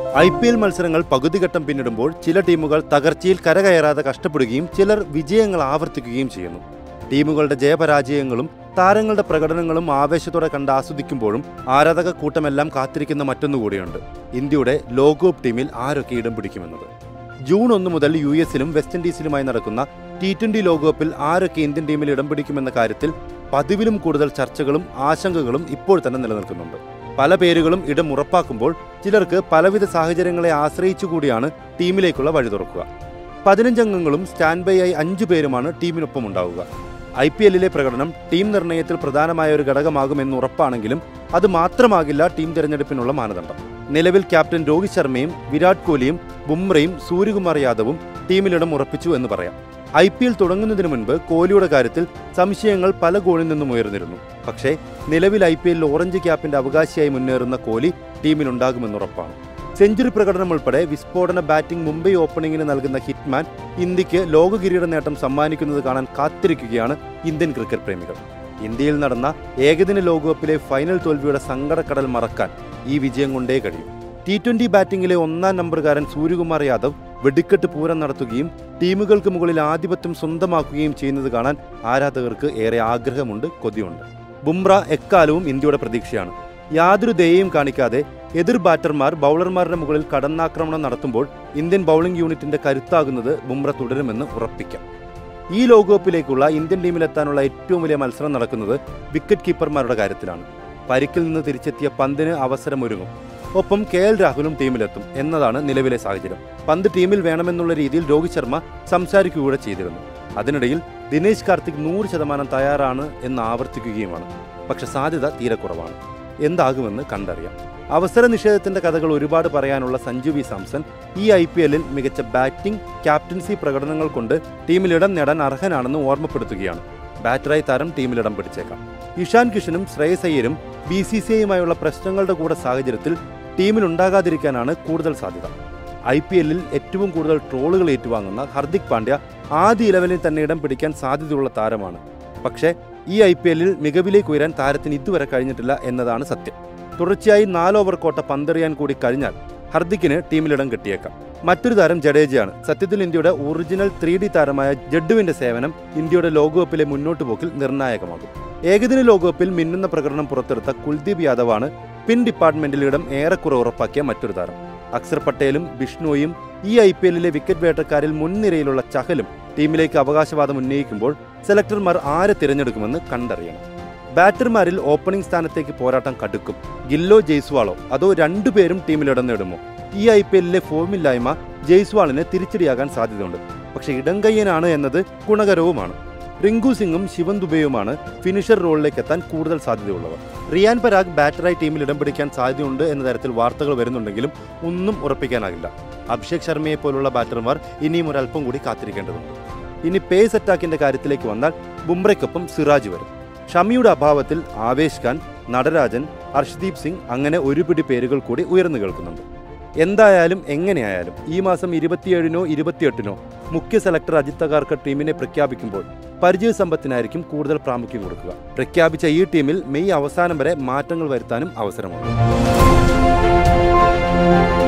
I P L മത്സരങ്ങൾ പകുതിഘട്ടം പിന്നിടുമ്പോൾ ചില ടീമുകൾ തകർച്ചയിൽ കരകയറാതെ കഷ്ടപ്പെടുകയും ചിലർ വിജയങ്ങൾ ആവർത്തിക്കുകയും ചെയ്യുന്നു ടീമുകളുടെ ജയപരാജയങ്ങളും താരങ്ങളുടെ പ്രകടനങ്ങളും ആവേശത്തോടെ കണ്ട് ആസ്വദിക്കുമ്പോഴും ആരാധക കൂട്ടമെല്ലാം കാത്തിരിക്കുന്ന മറ്റൊന്നുകൂടിയുണ്ട് ഇന്ത്യയുടെ ലോകകപ്പ് ടീമിൽ ആരൊക്കെ ഇടം പിടിക്കുമെന്നത് ജൂൺ ഒന്ന് മുതൽ യു എസിലും വെസ്റ്റ് ഇൻഡീസിലുമായി നടക്കുന്ന ടി ട്വന്റി ലോകകപ്പിൽ ആരൊക്കെ ഇന്ത്യൻ ടീമിൽ ഇടം പിടിക്കുമെന്ന കാര്യത്തിൽ പതിവിലും കൂടുതൽ ചർച്ചകളും ആശങ്കകളും ഇപ്പോൾ തന്നെ നിലനിൽക്കുന്നുണ്ട് പല പേരുകളും ഇടം ഉറപ്പാക്കുമ്പോൾ ചിലർക്ക് പലവിധ സാഹചര്യങ്ങളെ ആശ്രയിച്ചുകൂടിയാണ് ടീമിലേക്കുള്ള വഴി തുറക്കുക പതിനഞ്ചംഗങ്ങളും സ്റ്റാൻഡ് ബൈ ആയി അഞ്ചു പേരുമാണ് ടീമിനൊപ്പം ഉണ്ടാവുക ഐ പി എല്ലിലെ പ്രകടനം ടീം നിർണയത്തിൽ പ്രധാനമായ ഒരു ഘടകമാകുമെന്ന് ഉറപ്പാണെങ്കിലും അത് മാത്രമാകില്ല ടീം തിരഞ്ഞെടുപ്പിനുള്ള മാനദണ്ഡം നിലവിൽ ക്യാപ്റ്റൻ രോഹിത് ശർമ്മയും വിരാട് കോഹ്ലിയും ബുംറയും സൂര്യകുമാർ യാദവും ടീമിലിടം ഉറപ്പിച്ചു എന്ന് പറയാം ഐ പി എൽ തുടങ്ങുന്നതിന് മുൻപ് കോഹ്ലിയുടെ കാര്യത്തിൽ സംശയങ്ങൾ പല ഗോളിൽ നിന്നും ഉയർന്നിരുന്നു പക്ഷേ നിലവിൽ ഐ പി എല്ലിൽ ഓറഞ്ച് ക്യാപ്പിന്റെ അവകാശിയായി മുന്നേറുന്ന കോഹ്ലി ടീമിലുണ്ടാകുമെന്നുറപ്പാണ് സെഞ്ചുറി പ്രകടനം ഉൾപ്പെടെ വിസ്ഫോടന ബാറ്റിംഗ് മുംബൈ ഓപ്പണിംഗിന് നൽകുന്ന ഹിറ്റ്മാൻ ഇന്ത്യക്ക് ലോക കിരീട നേട്ടം സമ്മാനിക്കുന്നത് കാണാൻ കാത്തിരിക്കുകയാണ് ഇന്ത്യൻ ക്രിക്കറ്റ് പ്രേമികൾ ഇന്ത്യയിൽ നടന്ന ഏകദിന ലോകകപ്പിലെ ഫൈനൽ തോൽവിയുടെ സങ്കടക്കടൽ മറക്കാൻ ഈ വിജയം കൊണ്ടേ കഴിയും ടി ട്വന്റി ബാറ്റിംഗിലെ ഒന്നാം നമ്പറുകാരൻ സൂര്യകുമാർ യാദവ് വെടിക്കെട്ട് പൂരം നടത്തുകയും ടീമുകൾക്ക് മുകളിൽ ആധിപത്യം സ്വന്തമാക്കുകയും ചെയ്യുന്നത് കാണാൻ ആരാധകർക്ക് ഏറെ ആഗ്രഹമുണ്ട് കൊതിയുണ്ട് ബുംറ എക്കാലവും ഇന്ത്യയുടെ പ്രതീക്ഷയാണ് യാതൊരു ദയയും കാണിക്കാതെ എതിർ ബാറ്റർമാർ ബൗളർമാരുടെ മുകളിൽ കടന്നാക്രമണം നടത്തുമ്പോൾ ഇന്ത്യൻ ബൗളിംഗ് യൂണിറ്റിന്റെ കരുത്താകുന്നത് ബുംറ തുടരുമെന്ന് ഉറപ്പിക്കാം ഈ ലോകകപ്പിലേക്കുള്ള ഇന്ത്യൻ ടീമിലെത്താനുള്ള ഏറ്റവും വലിയ മത്സരം നടക്കുന്നത് വിക്കറ്റ് കീപ്പർമാരുടെ കാര്യത്തിലാണ് പരിക്കിൽ നിന്ന് തിരിച്ചെത്തിയ പന്തിന് അവസരമൊരുങ്ങും ഒപ്പം കെ എൽ രാഹുലും ടീമിലെത്തും എന്നതാണ് നിലവിലെ സാഹചര്യം പന്ത് ടീമിൽ വേണമെന്നുള്ള രീതിയിൽ രോഹിത് ശർമ്മ സംസാരിക്കുകയൂടെ ചെയ്തിരുന്നു അതിനിടയിൽ ദിനേശ് കാർത്തിക് നൂറ് ശതമാനം തയ്യാറാണ് എന്ന് ആവർത്തിക്കുകയുമാണ് പക്ഷെ സാധ്യത തീരെ കുറവാണ് എന്താകുമെന്ന് കണ്ടറിയാം അവസര നിഷേധത്തിന്റെ കഥകൾ ഒരുപാട് പറയാനുള്ള സഞ്ജു വി സാംസൺ ഈ ഐ പി എല്ലിൽ മികച്ച ബാറ്റിംഗ് ക്യാപ്റ്റൻസി പ്രകടനങ്ങൾ കൊണ്ട് ടീമിൽ ഇടം നേടാൻ അർഹനാണെന്ന് ഓർമ്മപ്പെടുത്തുകയാണ് ബാറ്ററായി താരം ടീമിൽ ഇടം പിടിച്ചേക്കാം ഇഷാൻ കിഷനും ശ്രേയസ് അയ്യരും ബി സി സി ഐയുമായുള്ള പ്രശ്നങ്ങളുടെ കൂടെ സാഹചര്യത്തിൽ ടീമിൽ ഉണ്ടാകാതിരിക്കാനാണ് കൂടുതൽ സാധ്യത ഐ പി എല്ലിൽ ഏറ്റവും കൂടുതൽ ട്രോളുകൾ ഏറ്റുവാങ്ങുന്ന ഹർദിക് പാണ്ഡ്യ ആദ്യ ഇലവനിൽ തന്നെ ഇടം പിടിക്കാൻ സാധ്യതയുള്ള താരമാണ് പക്ഷേ ഈ ഐ പി എല്ലിൽ മികവിലേക്ക് ഉയരാൻ താരത്തിന് ഇതുവരെ കഴിഞ്ഞിട്ടില്ല എന്നതാണ് സത്യം തുടർച്ചയായി നാല് ഓവർ കോട്ട പന്തെറിയാൻ കൂടി കഴിഞ്ഞാൽ ഹർദിക്കിന് ടീമിലിടം കിട്ടിയേക്കാം മറ്റൊരു താരം ജഡേജയാണ് സത്യത്തിൽ ഇന്ത്യയുടെ ഒറിജിനൽ ത്രീ ഡി താരമായ ജഡ്ഡുവിന്റെ സേവനം ഇന്ത്യയുടെ ലോകകപ്പിലെ മുന്നോട്ട് പോക്കിൽ നിർണായകമാകും ഏകദിന ലോകകപ്പിൽ മിന്നുന്ന പ്രകടനം പുറത്തെടുത്ത കുൽദീപ് യാദവാണ് പിൻ ഡിപ്പാർട്ട്മെന്റിൽ ഇടം ഏറെക്കുറെ ഉറപ്പാക്കിയ മറ്റൊരു താരം അക്സർ പട്ടേലും ബിഷ്ണോയും ഈ ഐ പി എല്ലിലെ വിക്കറ്റ് വേട്ടക്കാരിൽ മുൻനിരയിലുള്ള ചഹലും ടീമിലേക്ക് അവകാശവാദം ഉന്നയിക്കുമ്പോൾ സെലക്ടർമാർ ആരെ തിരഞ്ഞെടുക്കുമെന്ന് കണ്ടറിയണം ബാറ്റർമാരിൽ ഓപ്പണിംഗ് സ്ഥാനത്തേക്ക് പോരാട്ടം കടുക്കും ഗില്ലോ ജയ്സ്വാളോ അതോ രണ്ടുപേരും ടീമിലിടം നേടുമോ ഈ ഐ പി എല്ലിലെ ഫോമില്ലായ്മ ജയ്സ്വാളിന് തിരിച്ചടിയാകാൻ സാധ്യതയുണ്ട് പക്ഷേ ഇടംകയ്യനാണ് എന്നത് ഗുണകരവുമാണ് റിങ്കു സിംഗും ശിവൻ ദുബെയുമാണ് ഫിനിഷർ റോളിലേക്ക് എത്താൻ കൂടുതൽ സാധ്യതയുള്ളവർ റിയാൻ പരാഗ് ബാറ്ററായി ടീമിൽ ഇടം പിടിക്കാൻ സാധ്യതയുണ്ട് എന്ന തരത്തിൽ വാർത്തകൾ വരുന്നുണ്ടെങ്കിലും ഒന്നും ഉറപ്പിക്കാനാകില്ല അഭിഷേക് ശർമ്മയെ പോലുള്ള ബാറ്റർമാർ ഇനിയും ഒരല്പം കൂടി കാത്തിരിക്കേണ്ടതുണ്ട് ഇനി പേസ് അറ്റാക്കിന്റെ കാര്യത്തിലേക്ക് വന്നാൽ ബുംറയ്ക്കൊപ്പം സിറാജ് വരും ഷമിയുടെ അഭാവത്തിൽ ആവേശ് ഖാൻ നടരാജൻ ഹർഷ്ദീപ് സിംഗ് അങ്ങനെ ഒരു പിടി പേരുകൾ കൂടി ഉയർന്നു കേൾക്കുന്നുണ്ട് എന്തായാലും എങ്ങനെയായാലും ഈ മാസം ഇരുപത്തിയേഴിനോ ഇരുപത്തിയെട്ടിനോ മുഖ്യ സെലക്ടർ അജിത് തകാർക്കർ ടീമിനെ പ്രഖ്യാപിക്കുമ്പോൾ പരിചയ സമ്പത്തിനായിരിക്കും കൂടുതൽ പ്രാമുഖ്യം കൊടുക്കുക പ്രഖ്യാപിച്ച ഈ ടീമിൽ മെയ് അവസാനം വരെ മാറ്റങ്ങൾ വരുത്താനും അവസരമുണ്ട്